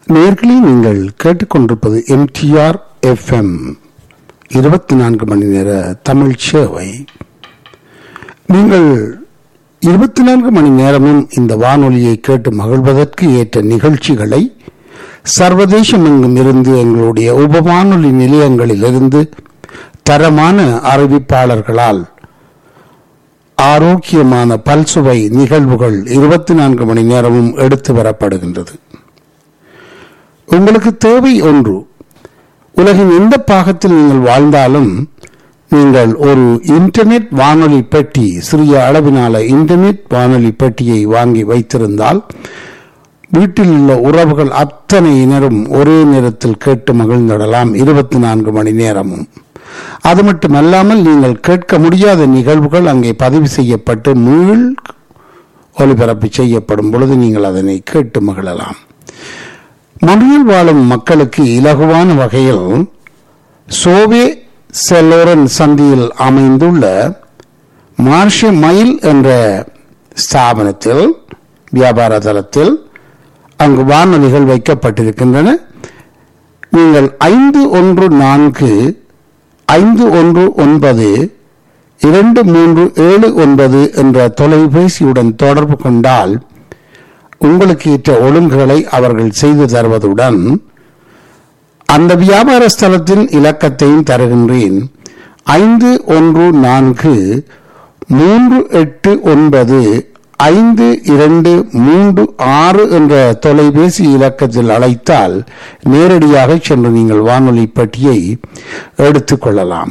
நேர்களே நீங்கள் கேட்டுக்கொண்டிருப்பது எம்டிஆர் எஃப்எம் இருபத்தி நான்கு மணி நேர தமிழ் சேவை நீங்கள் இருபத்தி நான்கு மணி நேரமும் இந்த வானொலியை கேட்டு மகிழ்வதற்கு ஏற்ற நிகழ்ச்சிகளை சர்வதேசம் எங்கும் இருந்து எங்களுடைய உப வானொலி நிலையங்களிலிருந்து தரமான அறிவிப்பாளர்களால் ஆரோக்கியமான பல்சுவை நிகழ்வுகள் இருபத்தி நான்கு மணி நேரமும் எடுத்து வரப்படுகின்றது உங்களுக்கு தேவை ஒன்று உலகின் எந்த பாகத்தில் நீங்கள் வாழ்ந்தாலும் நீங்கள் ஒரு இன்டர்நெட் வானொலி பெட்டி சிறிய அளவிலான இன்டர்நெட் வானொலி பெட்டியை வாங்கி வைத்திருந்தால் வீட்டில் உள்ள உறவுகள் அத்தனையினரும் ஒரே நேரத்தில் கேட்டு மகிழ்ந்திடலாம் இருபத்தி நான்கு மணி நேரமும் அது மட்டுமல்லாமல் நீங்கள் கேட்க முடியாத நிகழ்வுகள் அங்கே பதிவு செய்யப்பட்டு மீள் ஒலிபரப்பு செய்யப்படும் பொழுது நீங்கள் அதனை கேட்டு மகிழலாம் மொழியில் வாழும் மக்களுக்கு இலகுவான வகையில் சோவே செல்லோரன் சந்தியில் அமைந்துள்ள மார்ஷ மைல் என்ற ஸ்தாபனத்தில் வியாபார தளத்தில் அங்கு வானொலிகள் வைக்கப்பட்டிருக்கின்றன நீங்கள் ஐந்து ஒன்று நான்கு ஐந்து ஒன்று ஒன்பது இரண்டு மூன்று ஏழு ஒன்பது என்ற தொலைபேசியுடன் தொடர்பு கொண்டால் உங்களுக்கு ஏற்ற ஒழுங்குகளை அவர்கள் செய்து தருவதுடன் அந்த வியாபார ஸ்தலத்தின் இலக்கத்தையும் தருகின்றேன் ஐந்து ஒன்று நான்கு மூன்று எட்டு ஒன்பது ஐந்து இரண்டு மூன்று ஆறு என்ற தொலைபேசி இலக்கத்தில் அழைத்தால் நேரடியாக சென்று நீங்கள் வானொலி பெட்டியை எடுத்துக்கொள்ளலாம்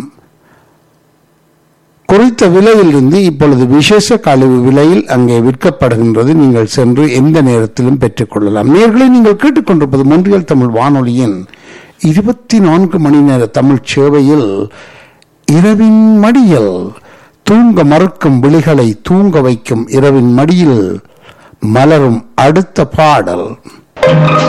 குறித்த விலையிலிருந்து இப்பொழுது விசேஷ கழிவு விலையில் அங்கே விற்கப்படுகின்றது நீங்கள் சென்று எந்த நேரத்திலும் பெற்றுக்கொள்ளலாம் நேர்களை நீங்கள் கேட்டுக்கொண்டிருப்பது மொன்றியல் தமிழ் வானொலியின் இருபத்தி நான்கு மணி நேர தமிழ் சேவையில் இரவின் மடியில் தூங்க மறுக்கும் விழிகளை தூங்க வைக்கும் இரவின் மடியில் மலரும் அடுத்த பாடல்